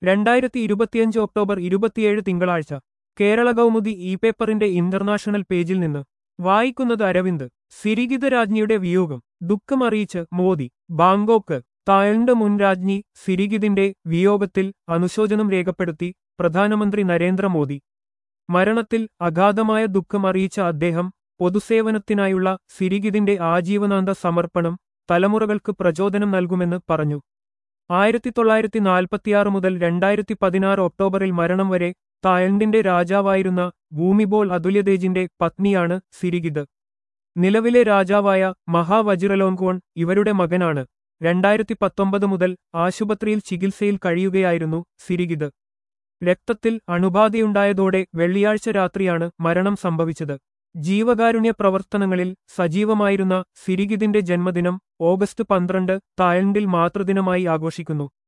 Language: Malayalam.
രണ്ടായിരത്തി ഇരുപത്തിയഞ്ച് ഒക്ടോബർ ഇരുപത്തിയേഴ് തിങ്കളാഴ്ച കേരള കൗമുദി ഇ പേപ്പറിന്റെ ഇന്റർനാഷണൽ പേജിൽ നിന്ന് വായിക്കുന്നത് അരവിന്ദ് സിരിഗിത രാജ്ഞിയുടെ വിയോഗം ദുഃഖമറിയിച്ച് മോദി ബാങ്കോക്ക് തായ്ലൻഡ് മുൻ രാജ്ഞി സിരിഗിതിന്റെ വിയോഗത്തിൽ അനുശോചനം രേഖപ്പെടുത്തി പ്രധാനമന്ത്രി നരേന്ദ്രമോദി മരണത്തിൽ അഗാധമായ ദുഃഖമറിയിച്ച അദ്ദേഹം പൊതുസേവനത്തിനായുള്ള സിരിഗിതിന്റെ ആജീവനാന്ത സമർപ്പണം തലമുറകൾക്ക് പ്രചോദനം നൽകുമെന്ന് പറഞ്ഞു ആയിരത്തി തൊള്ളായിരത്തി നാൽപ്പത്തിയാറ് മുതൽ രണ്ടായിരത്തി പതിനാറ് ഒക്ടോബറിൽ മരണം വരെ തായ്ലൻഡിന്റെ രാജാവായിരുന്ന ഭൂമിബോൾ അതുല്യതേജിന്റെ പത്നിയാണ് സിരിഗിത് നിലവിലെ രാജാവായ മഹാവജിറലോങ്കോൺ ഇവരുടെ മകനാണ് രണ്ടായിരത്തി പത്തൊമ്പത് മുതൽ ആശുപത്രിയിൽ ചികിത്സയിൽ കഴിയുകയായിരുന്നു സിരിഗിത് രക്തത്തിൽ അണുബാധയുണ്ടായതോടെ വെള്ളിയാഴ്ച രാത്രിയാണ് മരണം സംഭവിച്ചത് ജീവകാരുണ്യ പ്രവർത്തനങ്ങളിൽ സജീവമായിരുന്ന സിരിഗിതിന്റെ ജന്മദിനം ഓഗസ്റ്റ് പന്ത്രണ്ട് തായ്ലൻഡിൽ മാതൃദിനമായി ആഘോഷിക്കുന്നു